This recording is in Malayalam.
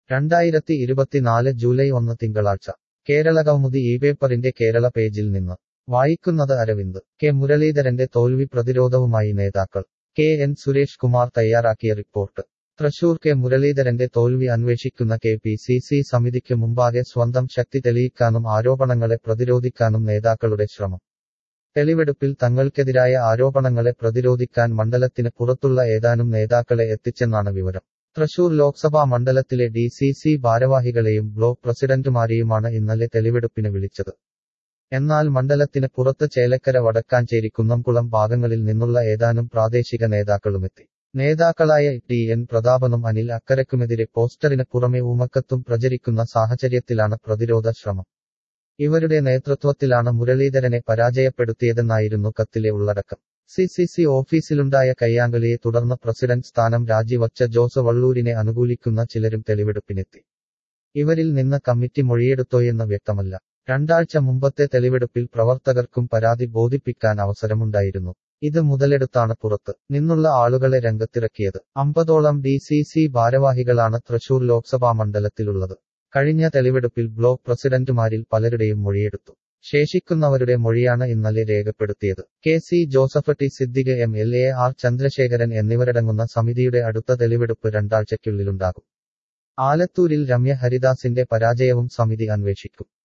രണ്ടായിരത്തി ഇരുപത്തിനാല് ജൂലൈ ഒന്ന് തിങ്കളാഴ്ച കേരളകൗമുദി ഈ പേപ്പറിന്റെ കേരള പേജിൽ നിന്ന് വായിക്കുന്നത് അരവിന്ദ് കെ മുരളീധരന്റെ തോൽവി പ്രതിരോധവുമായി നേതാക്കൾ കെ എൻ സുരേഷ് കുമാർ തയ്യാറാക്കിയ റിപ്പോർട്ട് തൃശൂർ കെ മുരളീധരന്റെ തോൽവി അന്വേഷിക്കുന്ന കെ പി സി സി സമിതിക്ക് മുമ്പാകെ സ്വന്തം ശക്തി തെളിയിക്കാനും ആരോപണങ്ങളെ പ്രതിരോധിക്കാനും നേതാക്കളുടെ ശ്രമം തെളിവെടുപ്പിൽ തങ്ങൾക്കെതിരായ ആരോപണങ്ങളെ പ്രതിരോധിക്കാൻ മണ്ഡലത്തിന് പുറത്തുള്ള ഏതാനും നേതാക്കളെ എത്തിച്ചെന്നാണ് വിവരം തൃശൂർ ലോക്സഭാ മണ്ഡലത്തിലെ ഡി സി സി ഭാരവാഹികളെയും ബ്ലോക്ക് പ്രസിഡന്റുമാരെയുമാണ് ഇന്നലെ തെളിവെടുപ്പിന് വിളിച്ചത് എന്നാൽ മണ്ഡലത്തിന് പുറത്ത് ചേലക്കര വടക്കാഞ്ചേരി കുന്നംകുളം ഭാഗങ്ങളിൽ നിന്നുള്ള ഏതാനും പ്രാദേശിക നേതാക്കളുമെത്തി നേതാക്കളായ ടി എൻ പ്രതാപനും അനിൽ അക്കരക്കുമെതിരെ പോസ്റ്ററിന് പുറമെ ഊമക്കത്തും പ്രചരിക്കുന്ന സാഹചര്യത്തിലാണ് പ്രതിരോധ ശ്രമം ഇവരുടെ നേതൃത്വത്തിലാണ് മുരളീധരനെ പരാജയപ്പെടുത്തിയതെന്നായിരുന്നു കത്തിലെ ഉള്ളടക്കം സി സി സി ഓഫീസിലുണ്ടായ കയ്യാങ്കളിയെ തുടർന്ന് പ്രസിഡന്റ് സ്ഥാനം രാജിവച്ച ജോസ് വള്ളൂരിനെ അനുകൂലിക്കുന്ന ചിലരും തെളിവെടുപ്പിനെത്തി ഇവരിൽ നിന്ന് കമ്മിറ്റി മൊഴിയെടുത്തോയെന്ന് വ്യക്തമല്ല രണ്ടാഴ്ച മുമ്പത്തെ തെളിവെടുപ്പിൽ പ്രവർത്തകർക്കും പരാതി ബോധിപ്പിക്കാൻ അവസരമുണ്ടായിരുന്നു ഇത് മുതലെടുത്താണ് പുറത്ത് നിന്നുള്ള ആളുകളെ രംഗത്തിറക്കിയത് അമ്പതോളം ഡി സി സി ഭാരവാഹികളാണ് തൃശൂർ ലോക്സഭാ മണ്ഡലത്തിലുള്ളത് കഴിഞ്ഞ തെളിവെടുപ്പിൽ ബ്ലോക്ക് പ്രസിഡന്റുമാരിൽ പലരുടെയും മൊഴിയെടുത്തു ശേഷിക്കുന്നവരുടെ മൊഴിയാണ് ഇന്നലെ രേഖപ്പെടുത്തിയത് K C Joseph T Siddique M L A R Chandrasekharan എന്നിവരടങ്ങുന്ന സമിതിയുടെ അടുത്ത തെളിവെടുപ്പ് രണ്ടാഴ്ചയ്ക്കുള്ളിലുണ്ടാകും ആലത്തൂരിൽ രമ്യ ഹരിദാസിന്റെ പരാജയവും സമിതി അന്വേഷിക്കും